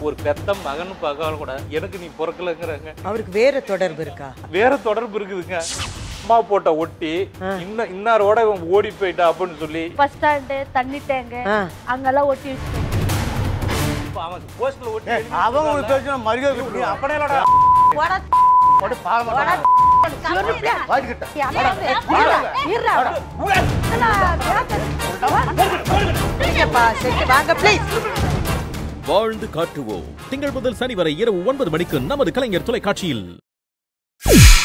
ஒரு பெத்த மகன் பார்க்காம கூட எனக்கு நீ பிறக்கலங்கிறாங்க அவருக்கு வேற தொடர்பு இருக்கா வேற தொடர்பு இருக்குதுங்க அம்மா போட்ட ஒட்டி இன்னும் இன்னாரோட இவன் ஓடி போயிட்டா அப்படின்னு சொல்லி பஸ் ஸ்டாண்டு தண்ணி டேங்கு ஆ. அங்கெல்லாம் ஒட்டி வச்சு இப்ப அவன் போஸ்ட்ல ஒட்டி எழுதி அவங்க ஒரு வச்சிருக்கான்ல. பேச்சு மரியாதை கொடுக்கணும். அப்பனே இல்லடா. போட்டு பாவம் பண்ணாத. வாங்கிக்கிட்ட. வாங்க ப்ளீஸ் வாழ்ந்து காட்டுவோம் திங்கள் முதல் சனி வரை இரவு ஒன்பது மணிக்கு நமது கலைஞர் தொலைக்காட்சியில்